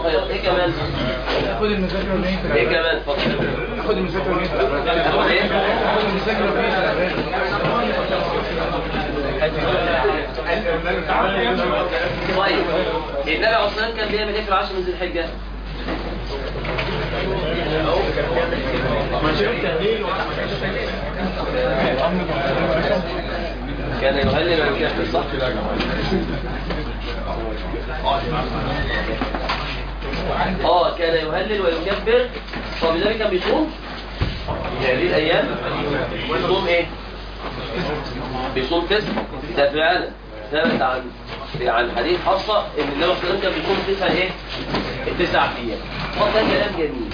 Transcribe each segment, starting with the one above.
خيرا ايه كمان خد المذاكرة ونيت ايه كمان اتفضل خد المذاكرة ونيت هاخد ايه خد المذاكرة ونيت طيب النبي عليه الصلاه والسلام كان بيعمل ايه في العشر من ذي الحجه كان يهلل ويكفر صح اه كان يهلل ويكبر طب النبي كان بيصوم في هذه الايام بيصوم ايه بيصوم تسع ده فعلا ثبت عن عن حديث حفصه ان النبي صلى الله عليه وسلم كان بيصوم تسع ايه التسع ايام طب ده كلام جميل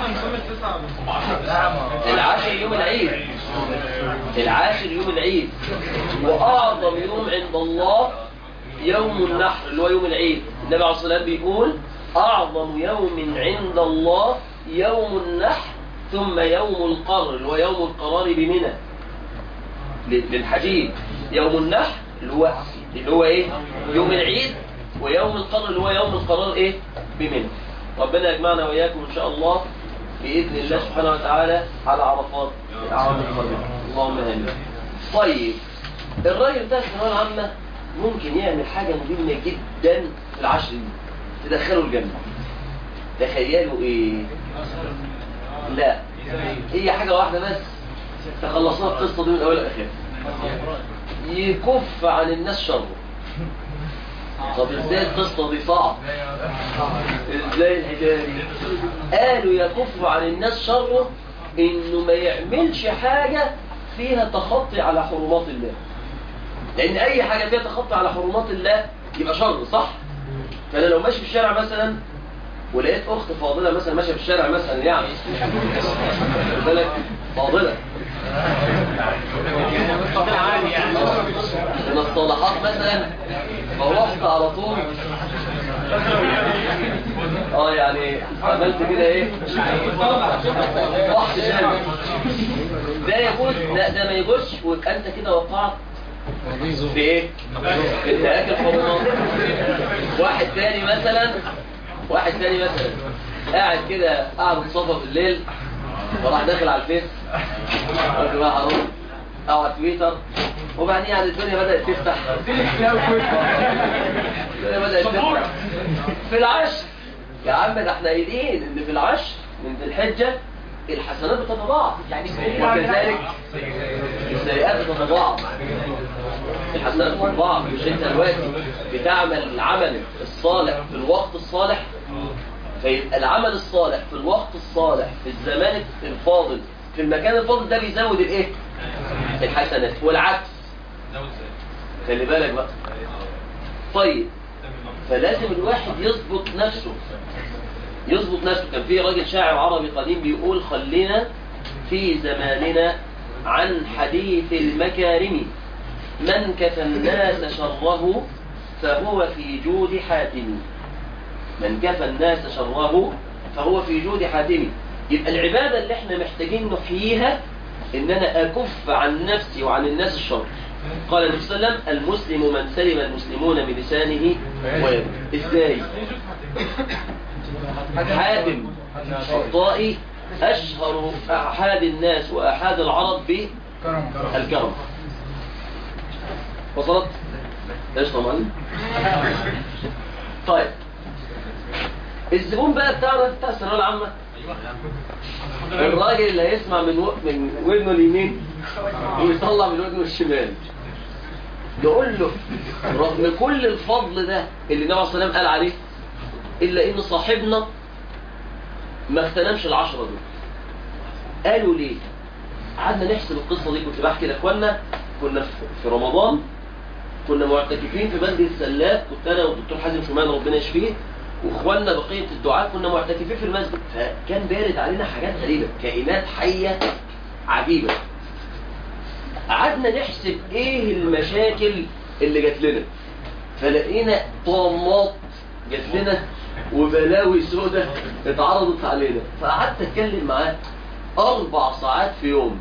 العاشر يوم العيد العاشر يوم العيد واعظم يوم عند الله يوم النحر اللي هو يوم العيد النبي عليه الصلاه والسلام بيقول اعظم يوم عند الله يوم النحر ثم يوم القر اللي هو يوم القرار بمنى للحديد يوم النحر اللي هو اللي هو ايه يوم العيد ويوم القرار اللي هو يوم القرار ايه بمنى ربنا يجمعنا واياكم ان شاء الله باذن الله سبحانه وتعالى على عرفات العام القادم اللهم امين طيب الراجل بتاع الثانويه العامه ممكن يعمل حاجه مهمه جدا في العشر دي تدخله الجنه تخيلوا ايه لا هي حاجه واحده بس تخلصنا القصه دي من اولها لاخرها يكف عن الناس شره طب ازاي القصه دي صعب ازاي الحكايه دي قالوا يكف عن الناس شره انه ما يعملش حاجه فيها تخطي على حرمات الله لان اي حاجه فيها تخطي على حرمات الله يبقى شر صح فانا لو ماشي في الشارع مثلا ولقيت اخت فاضله مثلا ماشيه في الشارع مثلا يعني خد بالك فاضله من الصالحات مثلا فرحت على طول اه يعني عملت كده ايه رحت جامد ده يجوز لا ده ما يجوزش ويبقى انت كده وقعت في ايه في انتهاك الحرمات واحد تاني مثلا واحد تاني مثلا قاعد كده قاعد صفا بالليل وراح داخل على الفيس قلت بقى هروح او على تويتر وبعدين يعني الدنيا بدأت تفتح الدنيا بدأت تفتح في العشر يا عم ده احنا قايلين ان في العشر من ذي الحجة الحسنات بتتضاعف يعني وكذلك السيئات بتتضاعف الحسنات بتتضاعف مش انت دلوقتي بتعمل العمل الصالح في الوقت الصالح فيبقى العمل الصالح في الوقت الصالح في الزمان الفاضل في المكان الفاضل ده بيزود الايه الحسنات والعكس خلي بالك بقى طيب فلازم الواحد يظبط نفسه يظبط نفسه كان في راجل شاعر عربي قديم بيقول خلينا في زماننا عن حديث المكارم من كفى الناس شره فهو في جود حاتم من كفى الناس شره فهو في جود حاتم يبقى العبادة اللي احنا محتاجين نحييها ان انا اكف عن نفسي وعن الناس الشر قال النبي صلى الله عليه وسلم المسلم من سلم المسلمون بلسانه ويده ازاي حاتم الطائي اشهر احاد الناس واحاد العرب بالكرم وصلت ايش طبعا طيب الزبون بقى بتاعنا بتاع الثانويه العامه الراجل اللي هيسمع من و... من ودنه اليمين ويطلع من ودنه الشمال يقول له رغم كل الفضل ده اللي النبي عليه الصلاه والسلام قال عليه الا ان صاحبنا ما اغتنمش العشرة دول قالوا ليه قعدنا نحسب القصة دي كنت بحكي لاخواننا كنا في رمضان كنا معتكفين في مسجد السلات كنت انا والدكتور حازم شومان ربنا يشفيه واخواننا بقية الدعاء كنا معتكفين في المسجد فكان بارد علينا حاجات غريبة كائنات حية عجيبة قعدنا نحسب ايه المشاكل اللي جات لنا فلقينا طامات جات لنا وبلاوي سودة اتعرضت علينا فقعدت اتكلم معاه اربع ساعات في يوم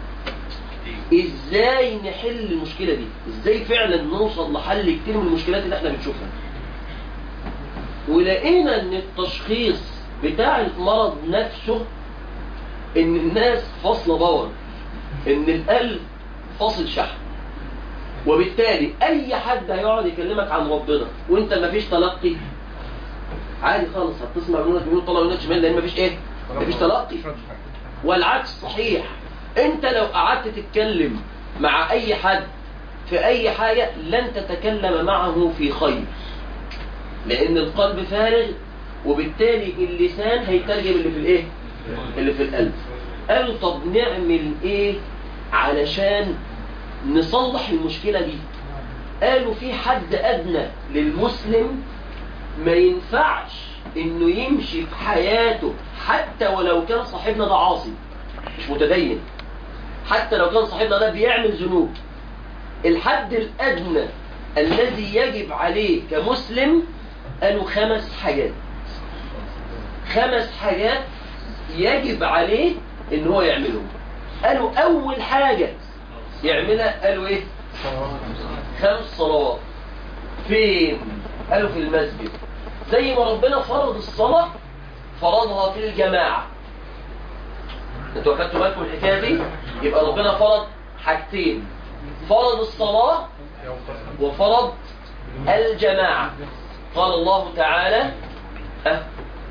ازاي نحل المشكلة دي ازاي فعلا نوصل لحل كتير من المشكلات اللي احنا بنشوفها ولقينا ان التشخيص بتاع المرض نفسه ان الناس فاصله باور ان القلب فاصل شحن وبالتالي اي حد هيقعد يكلمك عن ربنا وانت مفيش تلقي عادي خالص هتسمع منك يمين طلع منك شمال لان مفيش ايه مفيش تلقي والعكس صحيح انت لو قعدت تتكلم مع اي حد في اي حاجة لن تتكلم معه في خير لان القلب فارغ وبالتالي اللسان هيترجم اللي في الايه اللي في القلب قالوا طب نعمل ايه علشان نصلح المشكلة دي قالوا في حد ادنى للمسلم ما ينفعش انه يمشي في حياته حتى ولو كان صاحبنا ده عاصي مش متدين حتى لو كان صاحبنا ده بيعمل ذنوب الحد الادنى الذي يجب عليه كمسلم قالوا خمس حاجات خمس حاجات يجب عليه ان هو يعملهم قالوا اول حاجة يعملها قالوا ايه خمس صلوات فين قالوا في المسجد زي ما ربنا فرض الصلاة فرضها في الجماعة انتوا اخدتوا بالكم الحكاية دي يبقى ربنا فرض حاجتين فرض الصلاة وفرض الجماعة قال الله تعالى أه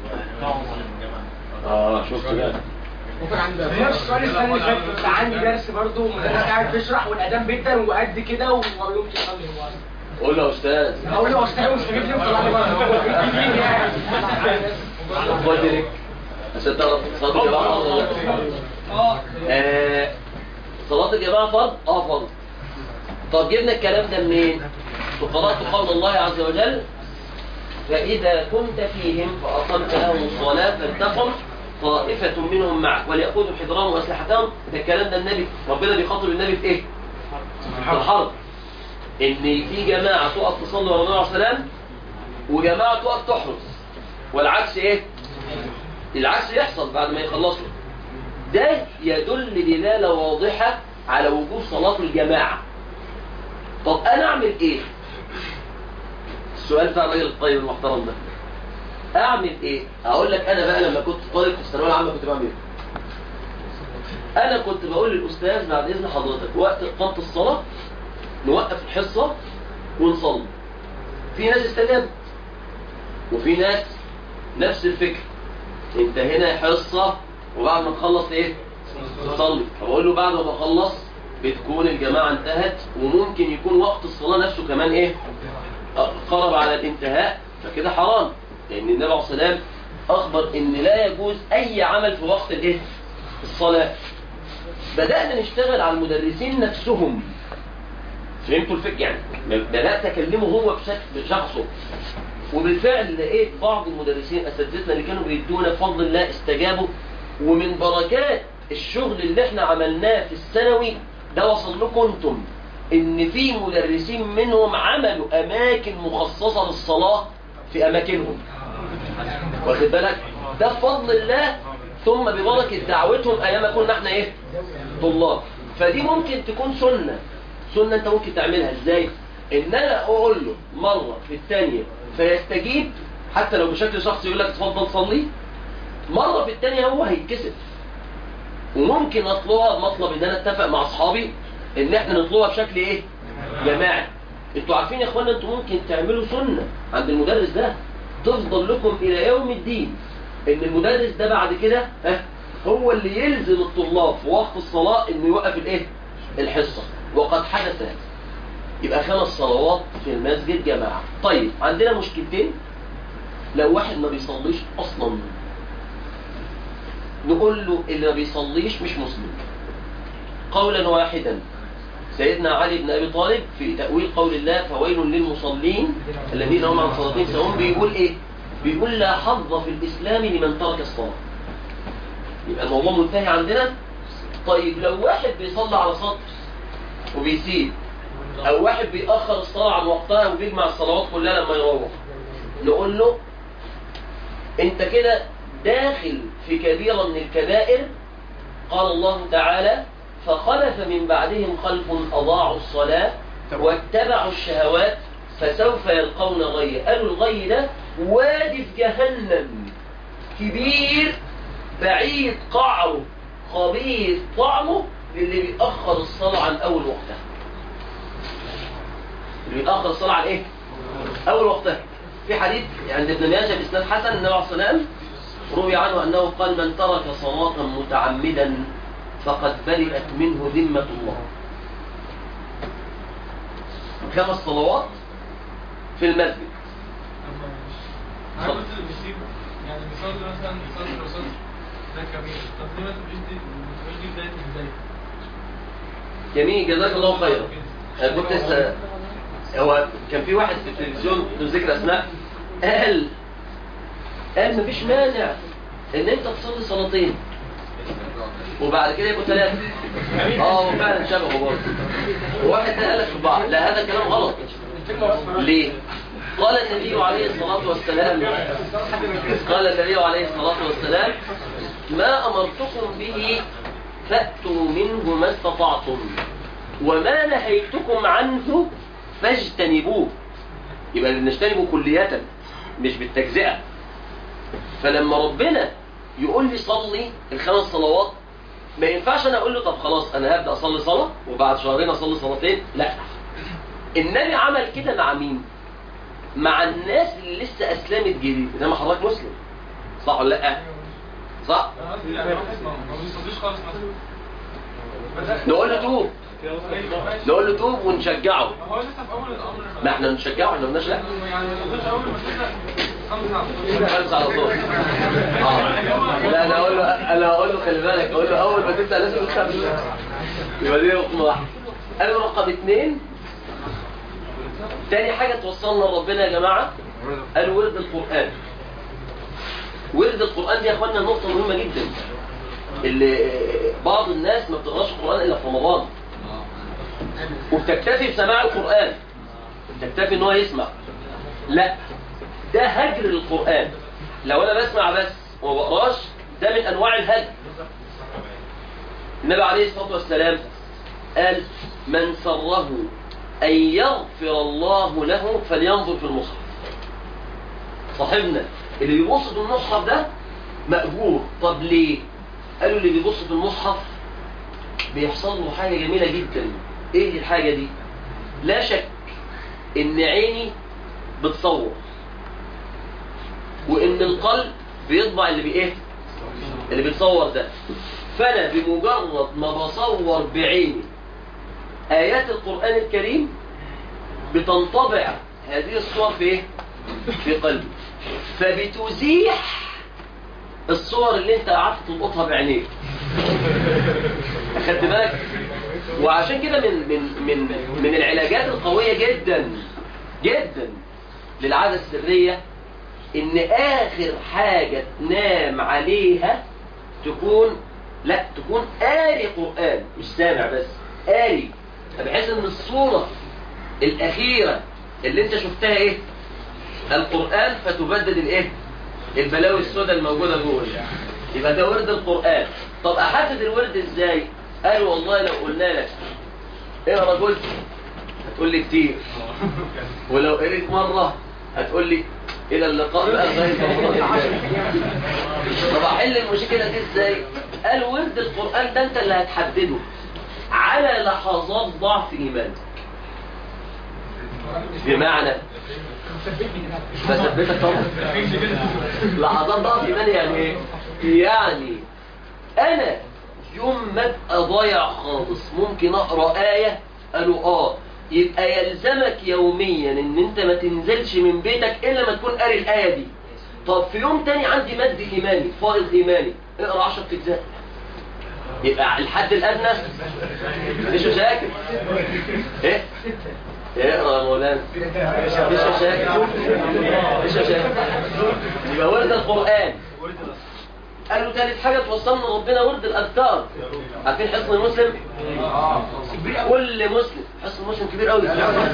اه شفت بقى نفس السؤال السنة اللي فاتت كنت عندي درس برضه مدرس قاعد بيشرح والأذان بيدن وقد كده وما بيقومش يصلي هو قول له يا استاذ أقول له أستاذ مستجيب لي وطلع لي بره الله يبارك عشان تعرف صلاة الجماعة فرض ولا لا؟ اه آه، صلاة الجماعة فرض؟ اه فرض طب جبنا الكلام ده منين؟ وقرأت قول الله عز وجل فإذا كنت فيهم فأقمت لهم الصلاة فلتقم طائفة منهم معك وليأخذوا حذرهم وأسلحتهم ده الكلام ده النبي ربنا بيخاطب النبي في إيه؟ في الحرب إن في جماعة تقف تصلي ورا النبي عليه السلام وجماعة تقف تحرس والعكس إيه؟ العكس يحصل بعد ما يخلصوا ده يدل دلالة واضحة على وجوب صلاة الجماعة طب أنا أعمل إيه؟ السؤال بتاع الراجل الطيب المحترم ده أعمل إيه؟ أقول لك أنا بقى لما كنت طالب في الثانوية العامة كنت بعمل إيه؟ أنا كنت بقول للأستاذ بعد إذن حضرتك وقت إقامة الصلاة نوقف الحصة ونصلي في ناس استجابت وفي ناس نفس الفكر انت هنا حصة وبعد ما تخلص ايه تصلي فبقول له بعد ما اخلص بتكون الجماعة انتهت وممكن يكون وقت الصلاة نفسه كمان ايه قرب على الانتهاء فكده حرام لان النبي عليه الصلاة والسلام اخبر ان لا يجوز اي عمل في وقت الايه الصلاة بدأنا نشتغل على المدرسين نفسهم فهمتوا الفكرة يعني بدأت اكلمه هو بشكل بشخصه وبالفعل لقيت بعض المدرسين اساتذتنا اللي كانوا بيدونا بفضل الله استجابوا ومن بركات الشغل اللي احنا عملناه في الثانوي ده وصل لكم انتم ان في مدرسين منهم عملوا اماكن مخصصة للصلاة في اماكنهم واخد بالك ده بفضل الله ثم ببركة دعوتهم ايام ما كنا احنا ايه طلاب فدي ممكن تكون سنة سنة انت ممكن تعملها ازاي ان انا اقول له مرة في الثانية فيستجيب حتى لو بشكل شخصي يقول لك اتفضل صلي مرة في الثانية هو هيتكسف وممكن اطلبها بمطلب ان انا اتفق مع اصحابي ان احنا نطلبها بشكل ايه جماعي انتوا عارفين يا اخوانا انتوا ممكن تعملوا سنة عند المدرس ده تفضل لكم الى يوم الدين ان المدرس ده بعد كده ها هو اللي يلزم الطلاب في وقت الصلاة انه يوقف الايه الحصة وقد حدث هذا يبقى خمس صلوات في المسجد جماعة طيب عندنا مشكلتين لو واحد ما بيصليش اصلا نقول له اللي ما بيصليش مش مسلم قولا واحدا سيدنا علي بن ابي طالب في تأويل قول الله فويل للمصلين الذين هم عن صلاتهم سواء بيقول ايه بيقول لا حظ في الاسلام لمن ترك الصلاة يبقى الموضوع منتهي عندنا طيب لو واحد بيصلي على سطر وبيسيب او واحد بيأخر الصلاة عن وقتها وبيجمع الصلوات كلها لما يروح نقول له انت كده داخل في كبيرة من الكبائر قال الله تعالى فخلف من بعدهم خلف أضاعوا الصلاة واتبعوا الشهوات فسوف يلقون غي قالوا الغي ده وادي في جهنم كبير بعيد قعره خبيث طعمه للي بيأخر الصلاة عن أول وقتها اللي بيأخر الصلاة عن إيه؟ أول وقتها في حديث عند ابن ماجه بإسناد حسن النبي عليه الصلاة والسلام روي عنه أنه قال من ترك صلاة متعمدا فقد برئت منه ذمة الله خمس صلوات في المسجد عارف انت اللي بيسيب يعني بيصلي مثلا سطر وسطر ده كبير طب ليه ما تبقيش دي ما تبقاش دي بدايه البدايه جميل جزاك الله خيرا أنا كنت لسه هو كان في واحد في التلفزيون بدون ذكر اسماء قال قال مفيش مانع ان انت تصلي صلاتين وبعد كده يبقوا ثلاثه اه وفعلا شبهه برضه وواحد ده قال لك في بعض لا هذا كلام غلط ليه؟ قال النبي عليه الصلاة والسلام قال النبي عليه الصلاة والسلام ما أمرتكم به فأتوا منه ما استطعتم وما نهيتكم عنه فاجتنبوه يبقى نجتنبه كلية مش بالتجزئة فلما ربنا يقول لي صلي الخمس صلوات ما ينفعش انا اقول له طب خلاص انا هبدا اصلي صلاه وبعد شهرين اصلي صلاتين لا النبي عمل كده مع مين مع الناس اللي لسه اسلمت جديد انما حضرتك مسلم صح ولا لا صح انا قصدي يعني واحد ما ما بيصليش خالص مثلا نقول له توب نقول له توب ونشجعه هو لسه في اول الامر ما احنا نشجعه احنا ما قلناش لا يعني ما يقدرش اول ما تبدا خمسه على خمسة على طول اه لا انا اقول له انا اقول له خلي بالك اقول له اول ما تبدا لازم الخمسة يبقى دي رقم واحد انا رقم اثنين تاني حاجة توصلنا لربنا يا جماعة قال ورد القرآن ورد القرآن دي يا اخوانا نقطة مهمة جدا اللي بعض الناس ما بتقراش القرآن الا في رمضان وبتكتفي بسماع القرآن بتكتفي ان هو يسمع لا ده هجر للقرآن لو انا بسمع بس وما بقراش ده من انواع الهجر النبي عليه الصلاة والسلام قال من سره أن يغفر الله له فلينظر في المصحف صاحبنا اللي بيبص في المصحف ده مأجور طب ليه قالوا اللي بيبص في المصحف بيحصل له حاجة جميلة جدا ايه الحاجة دي لا شك ان عيني بتصور وان القلب بيطبع اللي بايه اللي بيتصور ده فانا بمجرد ما بصور بعيني ايات القرآن الكريم بتنطبع هذه الصور في ايه في قلبي فبتزيح الصور اللي انت قعدت تلقطها بعينيك اخدت بالك وعشان كده من من من من العلاجات القوية جدا جدا للعادة السرية ان اخر حاجة تنام عليها تكون لا تكون قاري قرآن مش سامع بس قاري بحيث ان الصورة الاخيرة اللي انت شفتها ايه القرآن فتبدد الايه البلاوي السوداء الموجودة جوه يبقى ده ورد القرآن طب احدد الورد ازاي قالوا والله لو قلنا لك اقرا جزء هتقول لي كتير ولو قريت مرة هتقول لي الى اللقاء بقى لغايه رمضان الجاي. طب احل المشكله دي ازاي قال ورد القران ده انت اللي هتحدده على لحظات ضعف ايمانك بمعنى بثبتك طبعا لحظات ضعف ايماني يعني ايه يعني انا يوم ما ابقى ضايع خالص ممكن اقرا ايه قالوا اه يبقى يلزمك يوميا ان انت ما تنزلش من بيتك الا ما تكون قاري الايه دي طب في يوم تاني عندي مد ايماني فائض ايماني اقرا 10 اجزاء يبقى الحد الادنى مش مشاكل ايه اقرا يا مولانا مش مشاكل مش مشاكل يبقى ورد القران قالوا ثالث حاجة توصلنا ربنا ورد الأذكار عارفين حصن المسلم؟ كل مسلم حصن المسلم كبير قوي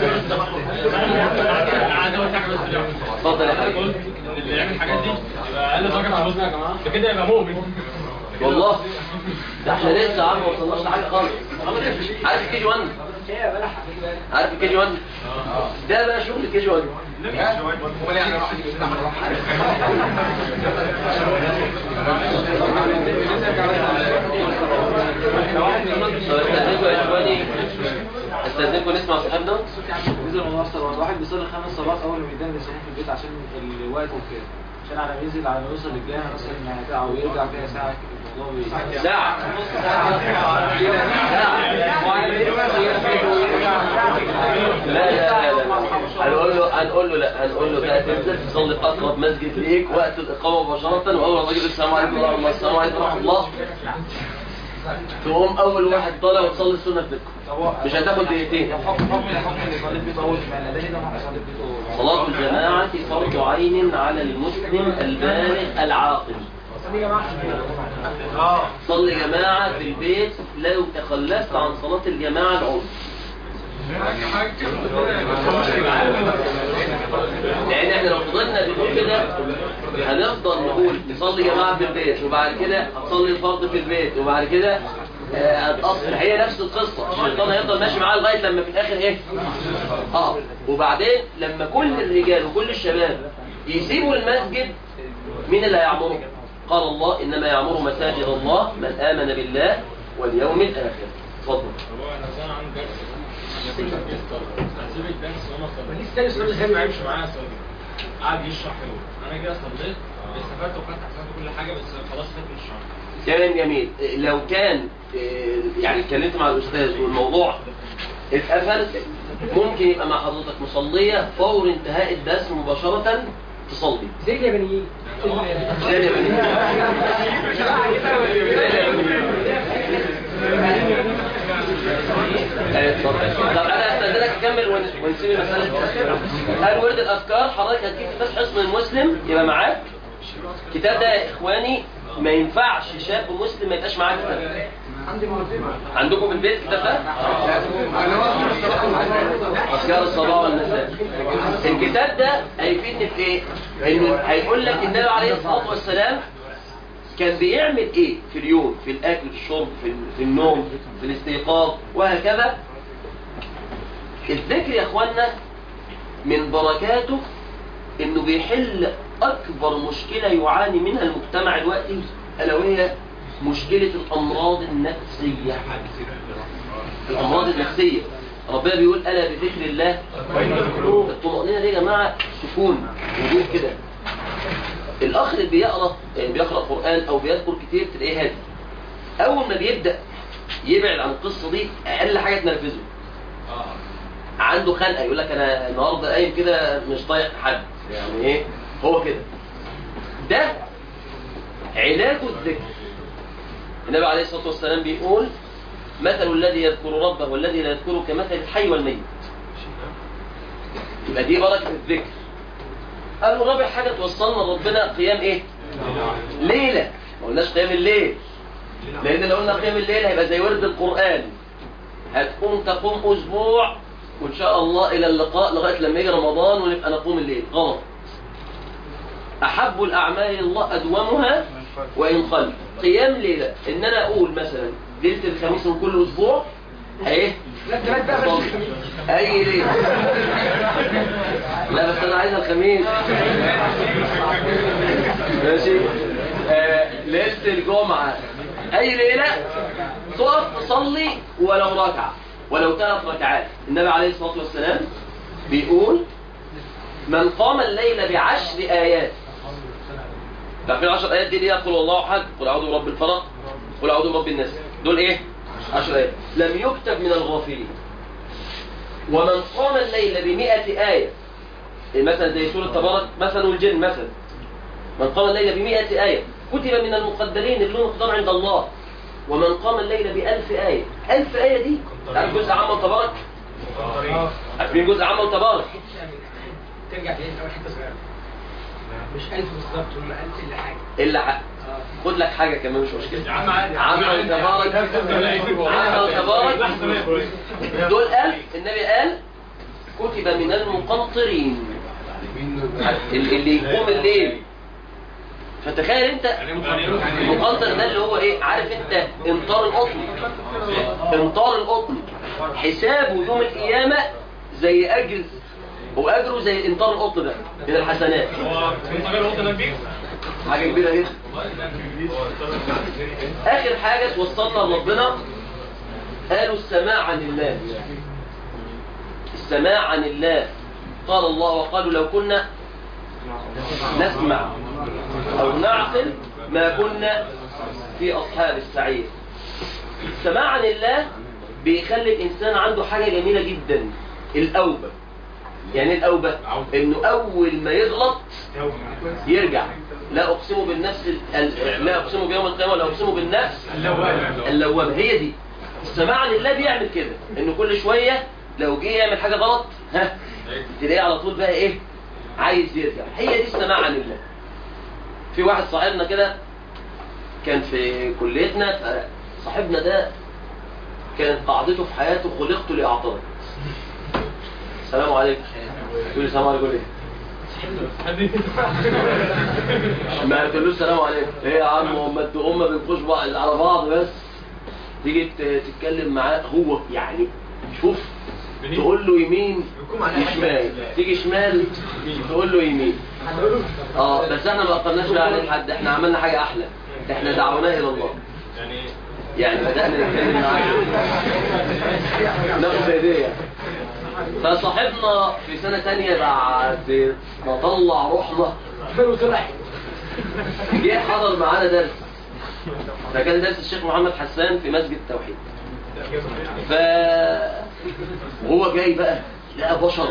اتفضل يا حبيبي اللي يعمل الحاجات دي يبقى اقل درجه في الوزن يا جماعه ده كده يبقى مؤمن والله ده احنا لسه عم ما وصلناش لحاجة خالص عارف الكي جي 1 عارف الكي جي 1 ده بقى شغل الكي جي 1 امال يعني راح طب استاذنكم يا اخواني استاذنكم نسمع صاحبنا نزل من الصلاة الواحد بيصلي خمس صلوات اول ما بيدان بيصلي في البيت عشان الوقت وكده عشان على ما ينزل على ما يوصل للجامع مثلا ساعة ويرجع فيها ساعة كده الموضوع بي- ساعة لا لا لا لا هنقول له هنقول له لا هنقول له لا تنزل تصلي في اقرب مسجد ليك وقت الاقامه مباشره واول ما الراجل يقول السلام عليكم ورحمه الله السلام عليكم ورحمه الله تقوم اول واحد طالع وتصلي السنه في بيتكم مش هتاخد دقيقتين حكم حكم الحكم اللي يصلي في بيته اول ما الأذان ده ما يصلي في بيته أول. صلاة الجماعة فرض عين على المسلم البالغ العاقل صلي جماعة في البيت لو تخلفت عن صلاة الجماعة العذر لان احنا لو فضلنا بنقول كده هنفضل نقول نصلي جماعه في البيت وبعد كده هتصلي الفرض في البيت وبعد كده آه، هتقصر هي نفس القصه الشيطان هيفضل ماشي معاه لغايه لما في الاخر ايه اه وبعدين لما كل الرجال وكل الشباب يسيبوا المسجد مين اللي هيعمره قال الله انما يعمر مساجد الله من امن بالله واليوم الاخر اتفضل هو انا زمان عندي درس هسيب الدرس وانا صليت لسه تاني سؤال ازاي ما معاك يمشي معايا صلي قعد يشرح له انا كده صليت استفدت وخدت حسابات كل حاجه بس خلاص فات من الشرح كلام جميل لو كان آه، يعني اتكلمت مع الاستاذ والموضوع اتقفل ممكن يبقى مع حضرتك مصليه فور انتهاء الدرس مباشره تصلي زي اليابانيين زي اليابانيين. زي اليابانيين. أيوة، اتفضل. طب انا استاذنك اكمل ون- ونسيب المساله هل ورد الاذكار حضرتك هتجيب كتاب حصن المسلم يبقى معاك الكتاب ده يا اخواني ما ينفعش شاب مسلم ما يبقاش معاه كتاب ده. عندكم في البيت الكتاب ده؟ أذكار الصباح والمساء الكتاب ده هيفيدني في ايه؟ انه هيقول لك النبي عليه الصلاه والسلام كان بيعمل ايه في اليوم في الاكل في الشرب في, في النوم في الاستيقاظ وهكذا الذكر يا اخوانا من بركاته انه بيحل اكبر مشكله يعاني منها المجتمع دلوقتي الا وهي مشكله الامراض النفسيه الامراض النفسيه ربنا بيقول الا بذكر الله الطمأنينة دي يا جماعه سكون وجود كده الاخ اللي بيقرا يعني بيقرا قران او بيذكر كتير تلاقيه هادي اول ما بيبدا يبعد عن القصه دي اقل حاجه تنرفزه عنده خنقه يقول لك انا النهارده قايم كده مش طايق حد يعني ايه هو كده ده علاجه الذكر النبي عليه الصلاه والسلام بيقول مثل الذي يذكر ربه والذي لا يذكره كمثل الحي والميت يبقى دي بركه الذكر قالوا رابع حاجه توصلنا لربنا قيام ايه ليله ما قلناش قيام الليل لان لو قلنا قيام الليل هيبقى زي ورد القران هتقوم تقوم اسبوع وان شاء الله الى اللقاء لغايه لما يجي رمضان ونبقى نقوم الليل غلط احب الاعمال الى الله ادومها وان قل قيام ليله ان انا اقول مثلا ليله الخميس من كل اسبوع ايه لا ده بقى بس الخميس. اي ليله لا بس انا عايز الخميس ماشي آه ليله الجمعه اي ليله تقف تصلي ولو ركعه ولو ثلاث ركعات النبي عليه الصلاه والسلام بيقول من قام الليل بعشر ايات تعرفين 10 ايات دي اللي هي قل الله احد قل اعوذ برب الفلق قل اعوذ برب الناس دول ايه 10 ايات لم يكتب من الغافلين ومن قام الليل بمئة آية إيه مثلا زي سورة تبارك مثلا والجن مثلا من قام الليل بمئة آية كتب من المقدرين اللي لهم مقدار عند الله ومن قام الليل بألف آية ألف آية دي تعرف جزء عام وتبارك عارفين جزء عام وتبارك ترجع تاني اول حته صغيره مش 1000 بالظبط هم 1000 الا حاجه إلا حق خد لك حاجة كمان مش مشكلة يا عم عادي عام وتبارك عام وتبارك دول ألف النبي قال كتب من المقنطرين اللي يقوم الليل فتخيل انت المقنطر ده اللي هو ايه عارف انت امطار القطن امطار القطن حسابه يوم القيامة زي اجر واجره زي انطار القط ده من الحسنات هو انت غير الوطن البيك حاجه كبيره جدا اخر حاجه توصلنا لربنا قالوا السماع عن الله السماع عن الله قال الله وقالوا لو كنا نسمع او نعقل ما كنا في اصحاب السعير السماع عن الله بيخلي الانسان عنده حاجه جميله جدا الاوبه يعني ايه الاوبه انه اول ما يغلط يرجع لا اقسم بالنفس ال- لا اقسم بيوم القيامه ولا اقسم بالنفس اللوامه هي دي السماع عن الله بيعمل كده انه كل شويه لو جه يعمل حاجه غلط ها تلاقيه على طول بقى ايه عايز يرجع هي دي السماع عن الله في واحد صاحبنا كده كان في كليتنا فصاحبنا ده كانت قاعدته في حياته خلقت لاعترض السلام عليكم يقول السلام عليكم ليه ما قلتلوش السلام عليكم ايه يا عم هم انتوا هم بينقوش بعض على بعض بس تيجي ت- تتكلم معاه هو يعني شوف تقول له يمين شمال تيجي شمال تقول له يمين اه بس احنا ما اقلناش بقى عليه حد احنا عملنا حاجه احلى احنا دعوناه الى الله يعني يعني بدأنا نتكلم معاه ناخد هدية فصاحبنا في سنة تانية بعد ما طلع روحنا وطلع جه حضر معانا درس فكان درس الشيخ محمد حسان في مسجد التوحيد ف وهو جاي بقى لقى بشر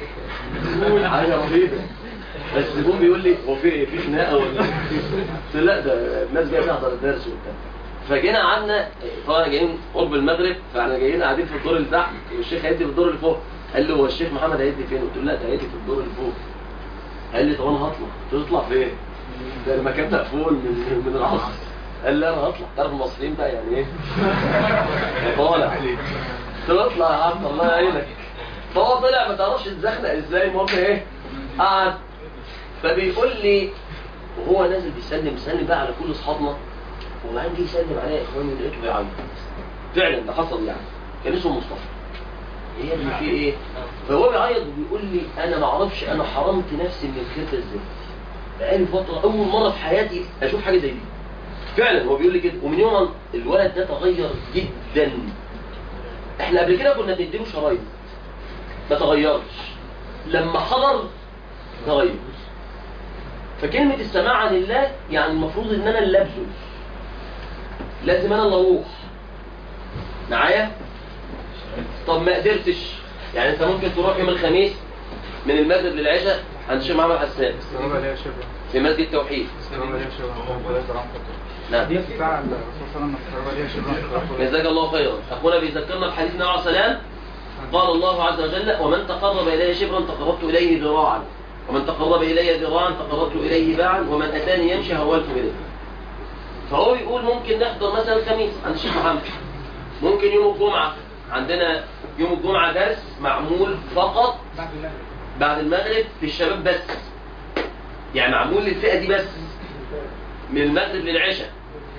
حاجه رهيبه بس الزبون بيقول لي هو في ايه في خناقه ولا إيه؟ قلت له لا ده الناس جايه تحضر الدرس وبتاع فجينا قعدنا طبعا جايين قرب المغرب فاحنا جايين قاعدين في الدور اللي تحت والشيخ هيدي في الدور اللي فوق قال له هو الشيخ محمد هيدي فين؟ قلت له لا ده هيدي في الدور اللي فوق قال لي طب انا هطلع قلت له اطلع فين؟ ده المكان مقفول من من العصر قال لي انا هطلع تعرف المصريين بقى يعني ايه؟ طالع قلت له اطلع يا عم الله يعينك فهو طلع ما تعرفش اتزخنق ازاي المهم ايه؟ قعد فبيقول لي وهو نازل بيسلم بيسلم بقى على كل اصحابنا وبعدين جه يسلم عليا يا اخواني لقيته بيعيط فعلا ده حصل يعني كان اسمه مصطفى هي اللي فيه ايه فهو بيعيط وبيقول لي انا ما اعرفش انا حرمت نفسي من الخير ده ازاي بقالي فتره اول مره في حياتي اشوف حاجه زي دي فعلا هو بيقول لي كده ومن يوم الولد ده تغير جدا احنا قبل كده كنا بنديله شرايط ما تغيرش لما حضر تغير فكلمة السماع عن الله يعني المفروض ان انا اللي ابذل لازم انا اللي اروح معايا طب ما قدرتش يعني انت ممكن تروح يوم الخميس من المغرب للعشاء عند الشيخ محمد حسان السلام عليكم يا شباب في مسجد التوحيد السلام عليكم يا شباب نعم دي بتاع الرسول صلى الله عليه وسلم السلام عليكم جزاك الله خيرا اخونا بيذكرنا بحديث النبي عليه السلام قال الله عز وجل ومن تقرب الي شبرا تقربت اليه ذراعا ومن تقرب الي ذراعا تقربت اليه باعا ومن اتاني يمشي هولت اليه فهو بيقول ممكن نحضر مثلا الخميس عند الشيخ محمد ممكن يوم الجمعه عندنا يوم الجمعه درس معمول فقط بعد المغرب في الشباب بس يعني معمول للفئه دي بس من المغرب للعشاء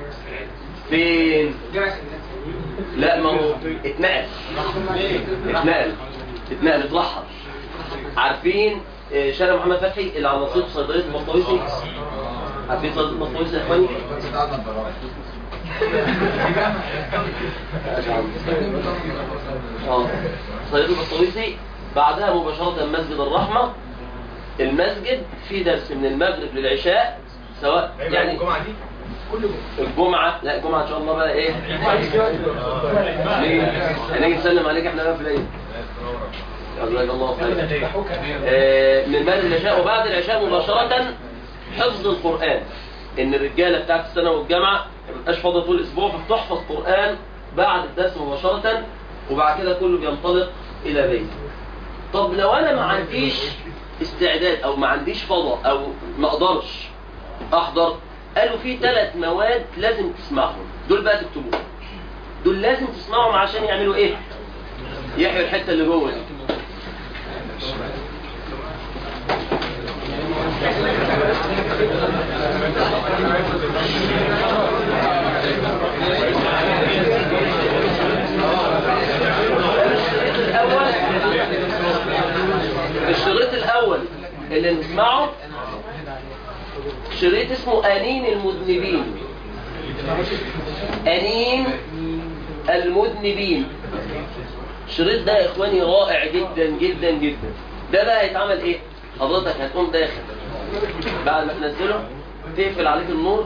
فين لا ما هو اتنقل اتنقل اتنقل اترحل عارفين آه، شارع محمد فتحي اللي على نصيب صيدليه المطويسي عارفين صيدليه المطويسي يا اخواني اه صيدليه المطويسي بعدها مباشره مسجد الرحمه المسجد فيه درس من المغرب للعشاء سواء يعني الجمعة دي الجمعة لا الجمعة إن شاء الله بقى إيه؟ ليه؟ هنيجي نسلم عليك إحنا بقى في العيد. جزاك الله خير. آه، من بعد العشاء وبعد العشاء مباشرة حفظ القرآن. إن الرجالة بتاعت الثانوي والجامعة ما بتبقاش فاضية طول الأسبوع فبتحفظ قرآن بعد الدرس مباشرة وبعد كده كله بينطلق إلى بيته. طب لو أنا ما عنديش استعداد أو ما عنديش فضا أو ما أقدرش احضر قالوا في ثلاث مواد لازم تسمعهم دول بقى تكتبوهم دول لازم تسمعهم عشان يعملوا ايه يحيوا الحته اللي جوه دي الشريط اللي نسمعه شريط اسمه أنين المذنبين أنين المذنبين الشريط ده يا إخواني رائع جدا جدا جدا ده بقى هيتعمل إيه؟ حضرتك هتقوم داخل بعد ما تنزله تقفل عليك النور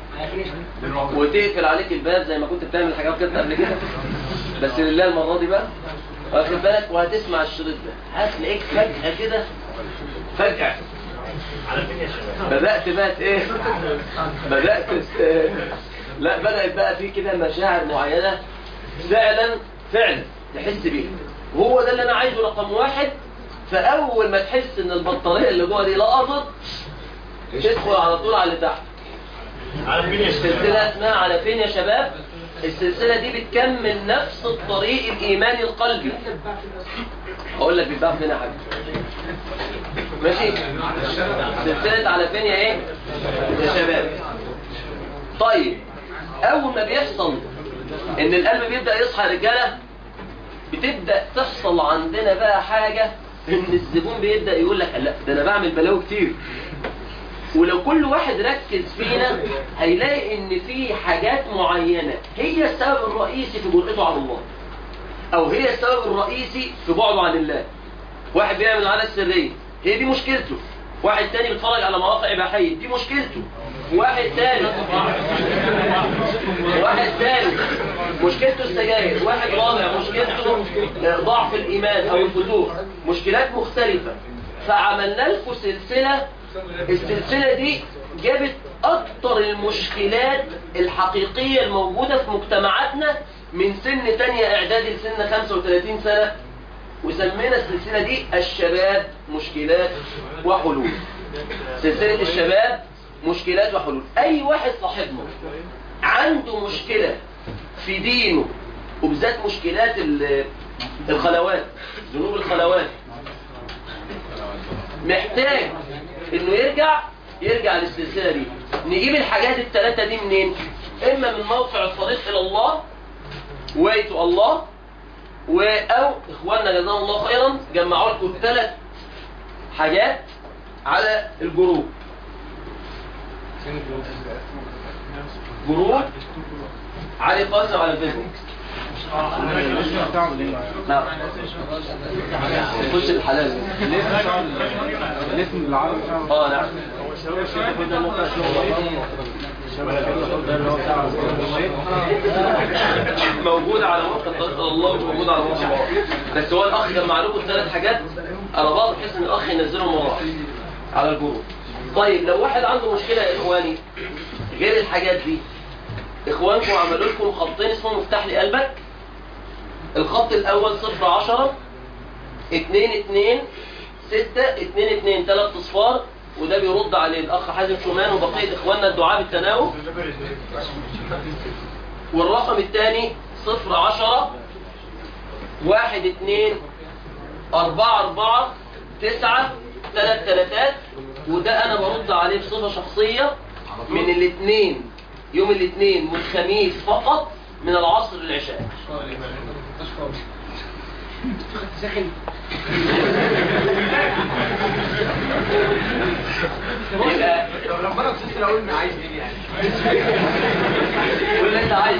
وتقفل عليك الباب زي ما كنت بتعمل حاجات كده قبل كده بس لله المرة دي بقى واخد بالك وهتسمع الشريط ده هتلاقيك فجأة كده فجأة بدأت بقى ايه بدأت ت- لا بدأت بقى في كده مشاعر معينة فعلا فعلا تحس بيها وهو ده اللي انا عايزه رقم واحد فاول ما تحس ان البطارية اللي جوه دي لقطت تدخل على طول على اللي تحت السلسلة اسمها على فين يا شباب السلسلة دي بتكمل نفس الطريق الإيماني القلبي أقول لك بيتباع فين يا حاج ماشي سلسلة على فين يا إيه يا شباب طيب أول ما بيحصل إن القلب بيبدأ يصحى يا رجالة بتبدأ تحصل عندنا بقى حاجة إن الزبون بيبدأ يقول لك لا ده أنا بعمل بلاوي كتير ولو كل واحد ركز فينا هيلاقي ان في حاجات معينة هي السبب الرئيسي في جرأته على الله او هي السبب الرئيسي في بعده عن الله واحد بيعمل العادة السرية هي دي مشكلته واحد تاني بيتفرج على مواقع إباحية دي مشكلته واحد تاني واحد تاني مشكلته السجاير واحد رابع مشكلته ضعف الإيمان أو الفتور مشكلات مختلفة فعملنا لكم سلسلة السلسلة دي جابت أكتر المشكلات الحقيقية الموجودة في مجتمعاتنا من سن تانية إعدادي لسن 35 سنة وسمينا السلسلة دي الشباب مشكلات وحلول سلسلة الشباب مشكلات وحلول أي واحد صاحبنا عنده مشكلة في دينه وبالذات مشكلات ال- الخلوات ذنوب الخلوات محتاج انه يرجع يرجع للسلسله دي نجيب الحاجات الثلاثه دي منين اما من موقع الطريق الى الله way to الله و او اخواننا جزاهم الله خيرا جمعوا لكم ثلاث حاجات على الجروب جروب علي قاسم على الفيسبوك نعم خش الحلال الاسم العربي اه نعم موجود على موقع طريق الله مش موجود على موقع الله بس هو الاخ جمع لكم الثلاث حاجات على بعض بحيث ان الاخ ينزلهم وراه على الجروب طيب لو واحد عنده مشكله يا اخواني غير الحاجات دي اخوانكم عملوا لكم خطين اسمهم مفتاح لي قلبك الخط الاول صفر عشرة اتنين اتنين ستة اتنين اتنين تلات اصفار وده بيرد عليه الاخ حازم شومان وبقية اخواننا الدعاء بالتناوب والرقم الثاني صفر عشرة واحد اتنين أربعة أربعة تسعة تلات تلاتات وده أنا برد عليه بصفة شخصية من الاثنين يوم الاثنين والخميس فقط من العصر للعشاء يبقى ربنا بسيط اقول انا عايز ايه يعني قول اللي انت عايزه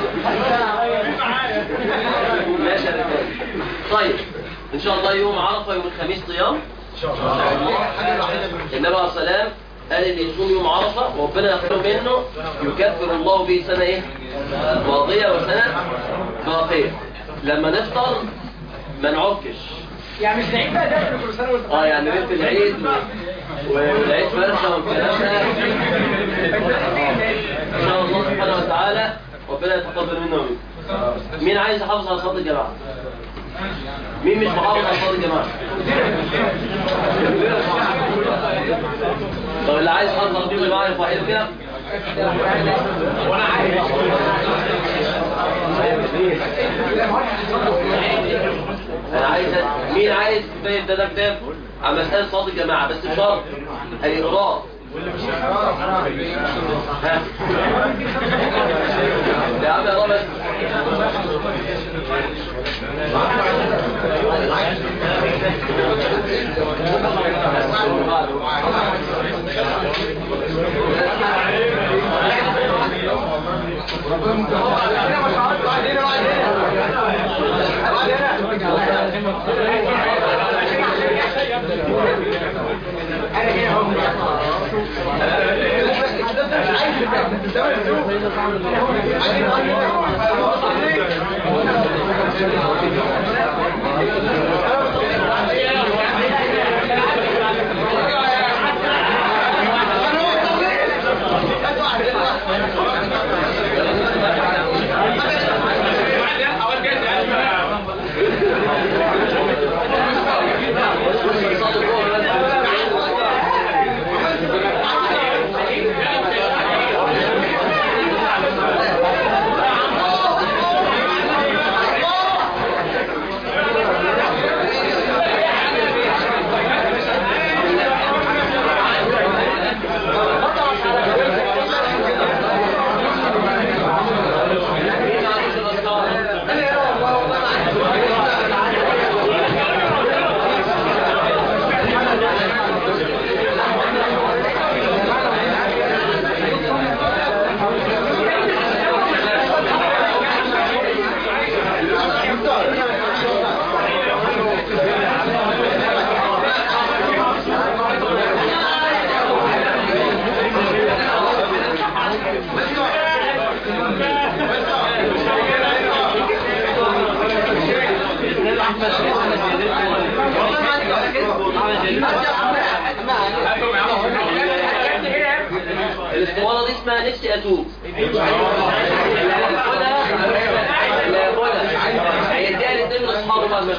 ماشي يا رجاله طيب ان شاء الله يوم عرفه يوم الخميس صيام ان شاء الله النبي عليه السلام قال اللي يصوم يوم عرفه وربنا يغفر منه يكفر الله به سنه ايه ماضيه وسنه باقيه لما نفطر ما نعكش يعني مش العيد بقى داخل كل سنه وانت اه يعني ليله العيد والعيد فرشه والكلام ده ان شاء الله سبحانه وتعالى ربنا يتقبل منا ومنكم مين عايز يحافظ على صلاه الجماعه مين مش محافظ على صلاه الجماعه طب اللي عايز يحافظ على صلاه الجماعه يرفع ايده كده وانا عايز انا عايز مين عايز كتاب ده ده كتاب على مسألة صلاة الجماعة بس بشرط هيقراه ها يا عم يا بس الاسطوانة دي اسمها نفسي اتوب لا ياخدها لا ياخدها هيديها الاثنين من اصحابه بعد ما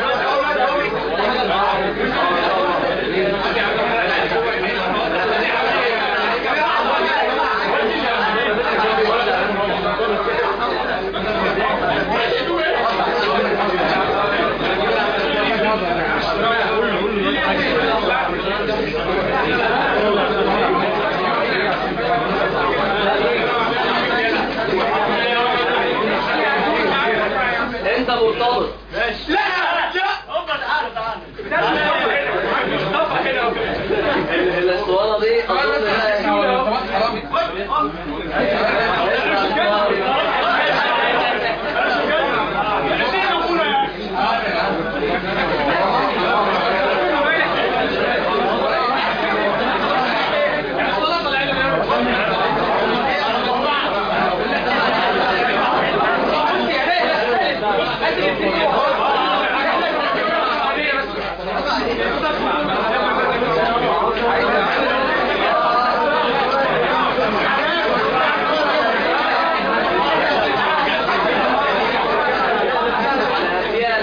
انت مرتبط الاسطوانة دي اظن فيها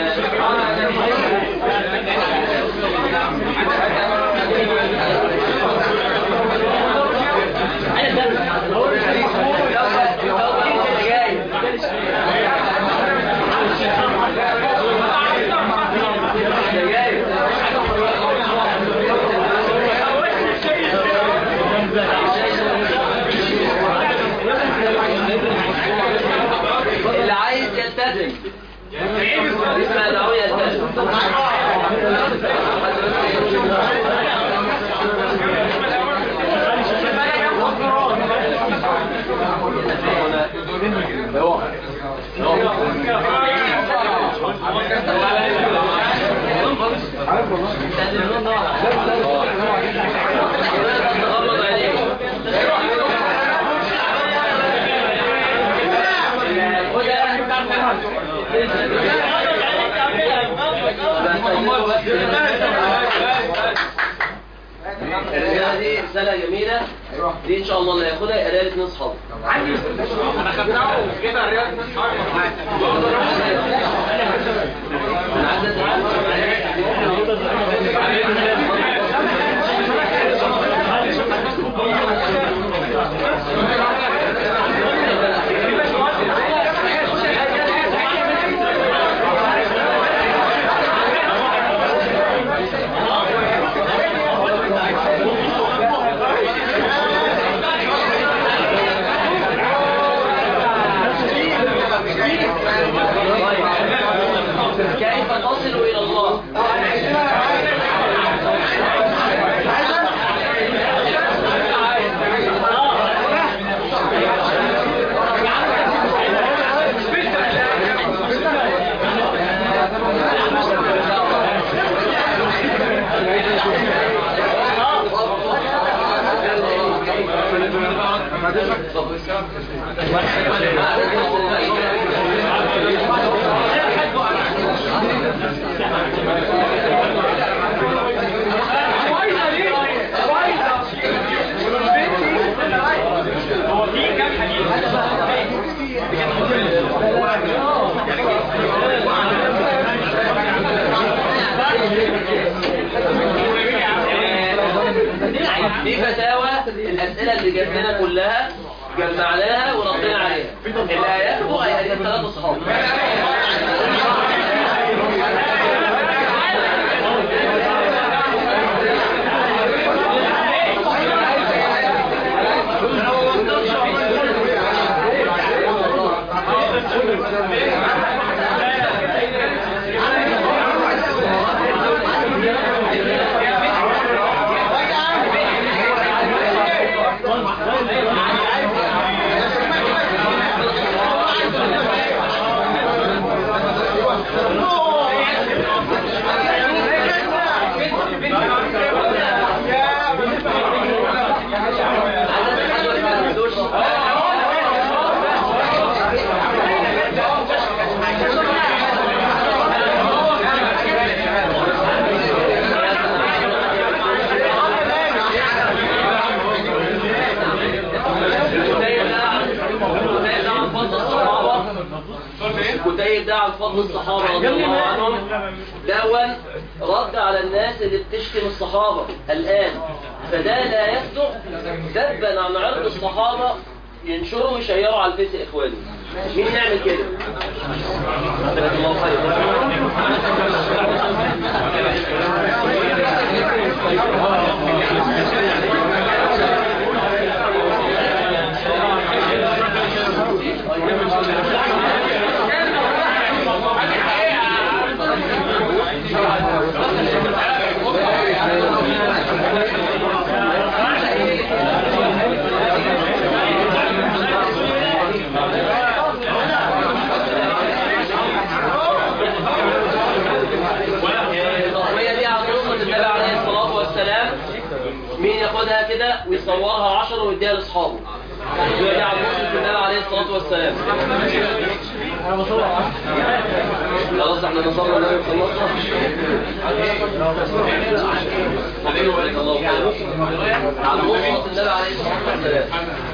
اللي عايز يلتزم اسمها دعوة يلتزم غمض عينيك الرسالة دي رسالة جميلة دي ان شاء الله اللي هياخدها يبقى ليها الاثنين اصحابه عندي انا خدتها وكده الرياض مش عارف انا عايز هو في كام حديث دي فتاوى الأسئلة اللي جات لنا كلها جمعناها وردينا عليها اللي هياخدوا هيقدم ثلاث أصحاب الكتيب ده عن فضل الصحابة رضي الله عنهم دون رد على الناس اللي بتشتم الصحابة الآن فده لا يصدق ذبا عن عرض الصحابة ينشروا ويشيروا على الفيس يا اخواني مين يعمل كده؟ جزاك الله التقوية دي عن قصة النبي عليه الصلاة والسلام مين ياخدها كده ويصورها عشرة ويديها لاصحابه التقوية دي عن قصة النبي عليه الصلاة والسلام خلاص احنا نصلي النبي خلصنا الله خير. عن قصة النبي عليه الصلاة والسلام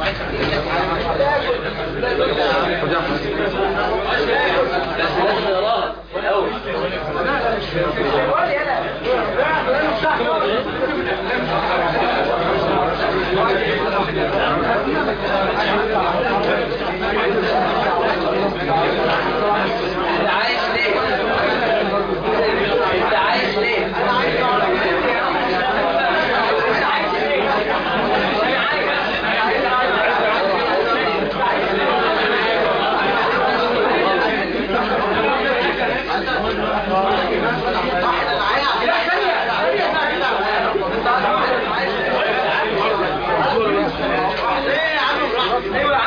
بس لازم نقراها الأول انت عايش ليه؟ انت عايش ليه؟ ايوه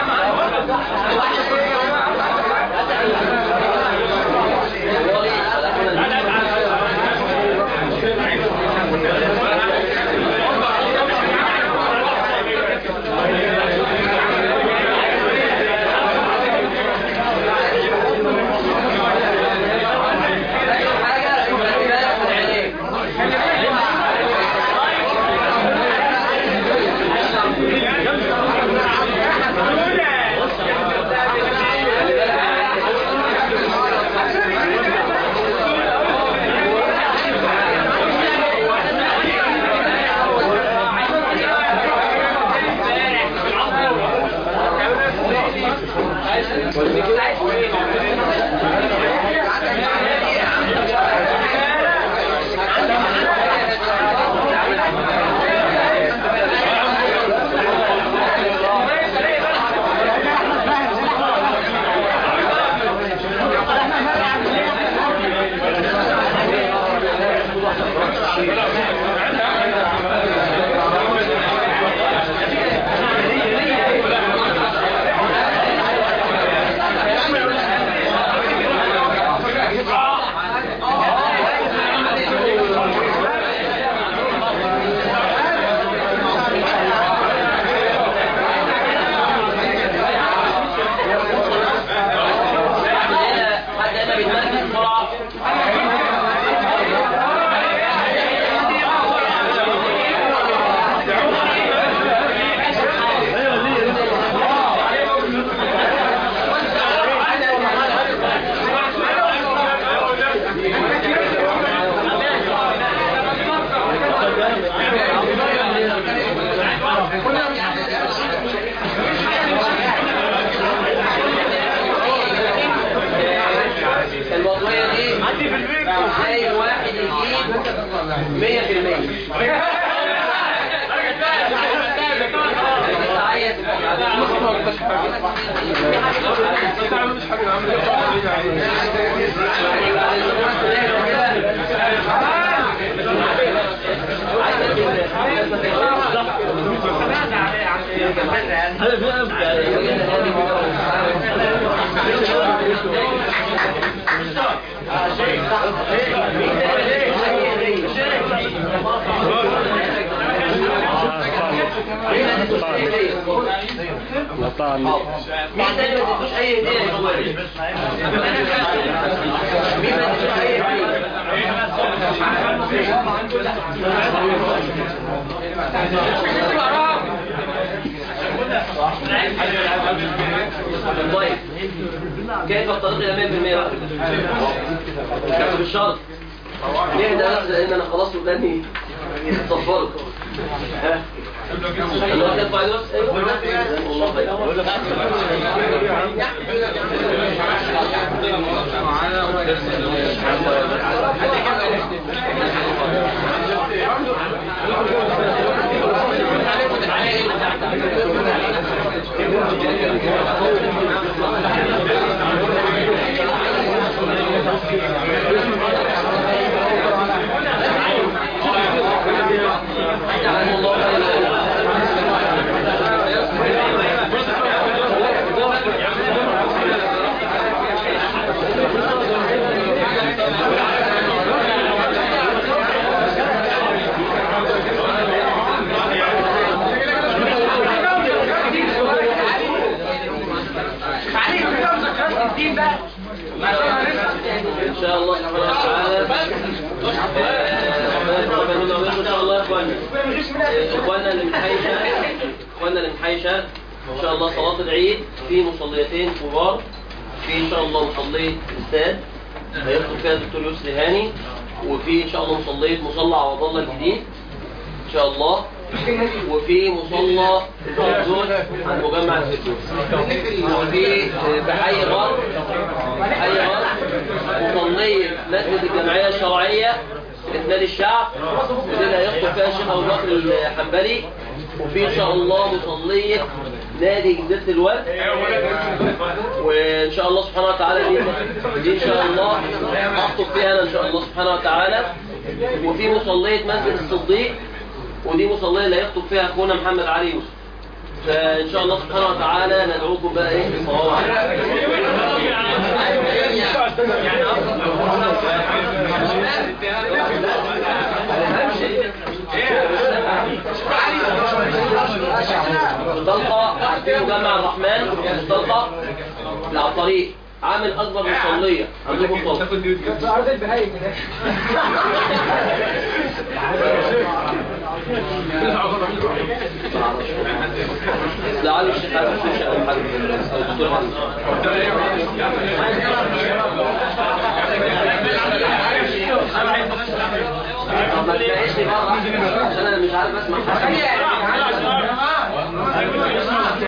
مية في المية عايز مين تاني ما تدوش اي هديه يا اخوان مين ما تدوش اي هديه طيب كيف الطريق الى 100% بقى بالشرط ليه ده بس لان انا خلاص وداني صفرت ها الله يرفع يدوس ايوه والله خير جزاكم الله علي كده مذكرات الدين بقى عشان هنسمع ان شاء الله سبحانه وتعالى آه، ان شاء الله يا اخوانا اخوانا اللي من حيشة اخوانا اللي من حيشة ان شاء الله صلاة العيد في مصليتين كبار في ان شاء الله مصلية الاستاد هيخطب فيها الدكتور يسري هاني وفي ان شاء الله مصلية مصلى عوض الله الجديد ان شاء الله وفي مصلى الزيتون عند مجمع الزيتون وفي بحي غار بحي غار مصلية مسجد الجمعية الشرعية في نادي الشعب ودي اللي هيخطب فيها الشيخ ابو بكر الحنبلي وفي ان شاء الله مصلية نادي جزيرة الورد وان شاء الله سبحانه وتعالى دي, دي ان شاء الله اخطب فيها انا ان شاء الله سبحانه وتعالى وفي مصلية مسجد الصديق ودي مصلية اللي هيخطب فيها اخونا محمد علي يوسف فان شاء الله سبحانه وتعالى ندعوكم بقى ايه بصواب مصطلقة عارفين مجمع الرحمن مصطلقة لا على الطريق عامل اكبر مصلية عندكم طلق في ارض البهايم هناك لعل الشيخ عارف الشيخ او حد او الدكتور حمد طب ما تناقشني بقى عشان انا مش عارف اسمع حاجه